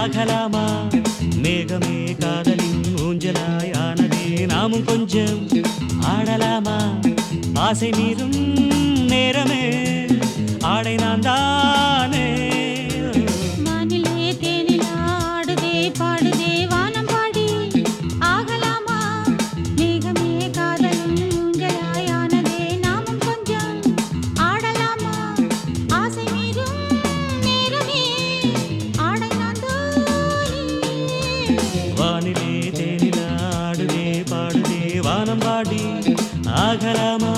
ஆகலாமா மேகமே காதலின் ஊஞ்சலாய் ஆனதே நாமும் கொஞ்சம் ஆடலாமா ஆசை மீறும் நேரமே ஆடை நான் தானே வானிலே தேனிலா ஆடுதே பாடுதே வானம் பாடி ஆகலாமா மேகமே காதலும் ஊஞ்சலாயானதே நாமும் கொஞ்சம் ஆடலாமா ஆசை மீறும் நேரமே ஆடை நான் வானிலே தேனில ஆடுதே பாடுதே வானம் பாடி ஆகலாமா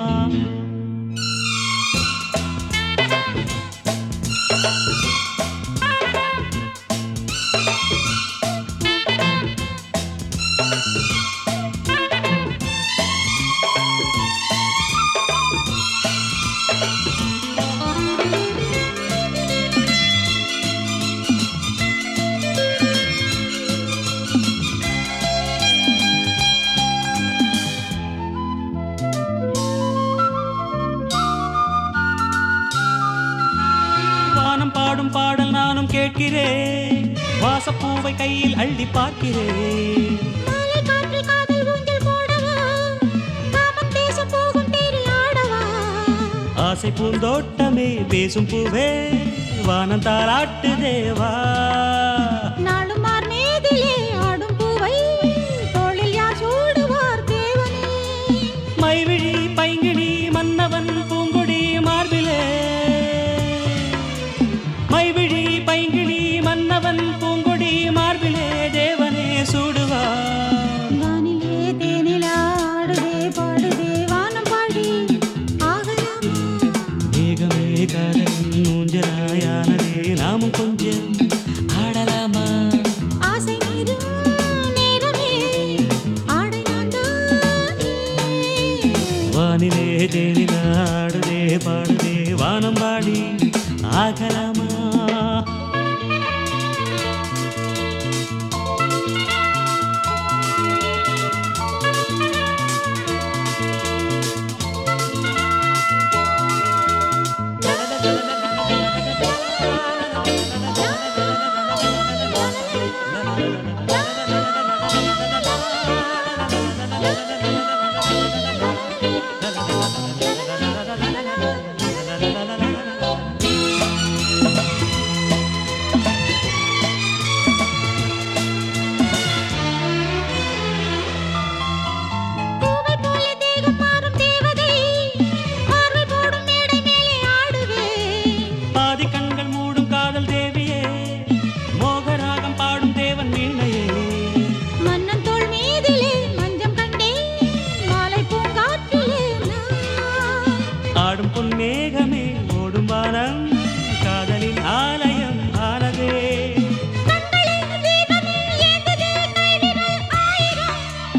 வானம் பாடும் பாடல் நானும் கேட்கிறேன் வாசப்பூவை கையில் அள்ளி பார்க்கிறேன் மாலை காற்றில் காதல் ஊஞ்சல் போடவா காமம் பேச போகும் தேரில் ஆடவா ஆசை பூந்தோட்டமே பேசும் பூவே வானம் தாளாட்டு தேவா நாளும் மார் மேதிலே ஆடும் பூவை தோளில் யார் சூடுவார் தேவனே மைவிழி பைங்கிழி மன்னவன் பூங்கொடி மார்பிலே மைவிழி பைங்கிழி மன்னவன் பூங்கொடி மார்பிலே தேவனே சூடுவா வானிலே தேனிலா ஆடுதே பாடுதே வானம் பாடி ஆகலாமா மேகமே காதல் மூஞ்சலாயானதே நாமும் கொஞ்சம் ஆடலாமா ஆசை மீறும் நேரமே ஆடை நான் தானே வானிலே தேனில ஆடுதே பாடுதே வானம் பாடி ஆகலாமா பூவை போல தேகம் மாறும் தேவதை பார்வை போடும் மேடை மேலே ஆடுவே பாதி கண்கள் மூடும் காதல் தேவியே மோகராகம் பாடும் தேவன் வீணையே மன்னன் தோள் மீதிலே மஞ்சம் கண்டே மாலை பூங்காற்றிலே நான் ஆடும் பொன்மேகமே ஓடும் வானம் காதலின் ஆலயம் ஆனதே கண்களின் தீபமே ஏந்ததே கைவிரல் ஆயிரம்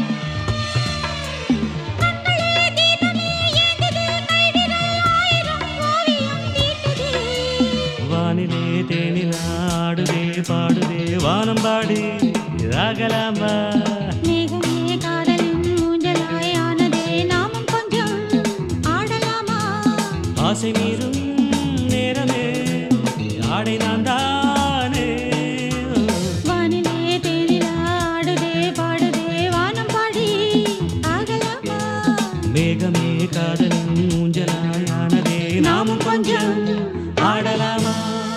கண்களே தீபமே ஏந்ததே கைவிரல் ஆயிரம் ஓவியம் தீட்டுதே வானிலே தேனில் ஆடுதே பாடுதே வானம் பாடி ராகலாம்பா மேகமே காதலின் ஊஞ்சலாய் ஆனதே நாமும் கொஞ்சம் ஆடலாமா ஆசை மீறும் நேரமே ஆடை நான் தானே வானிலே தேனிலா ஆடுதே பாடுதே வானம் பாடி ஆகலாமா மேகமே காதலின் ஊஞ்சலாயானதே நாமும் கொஞ்சம் ஆடலாமா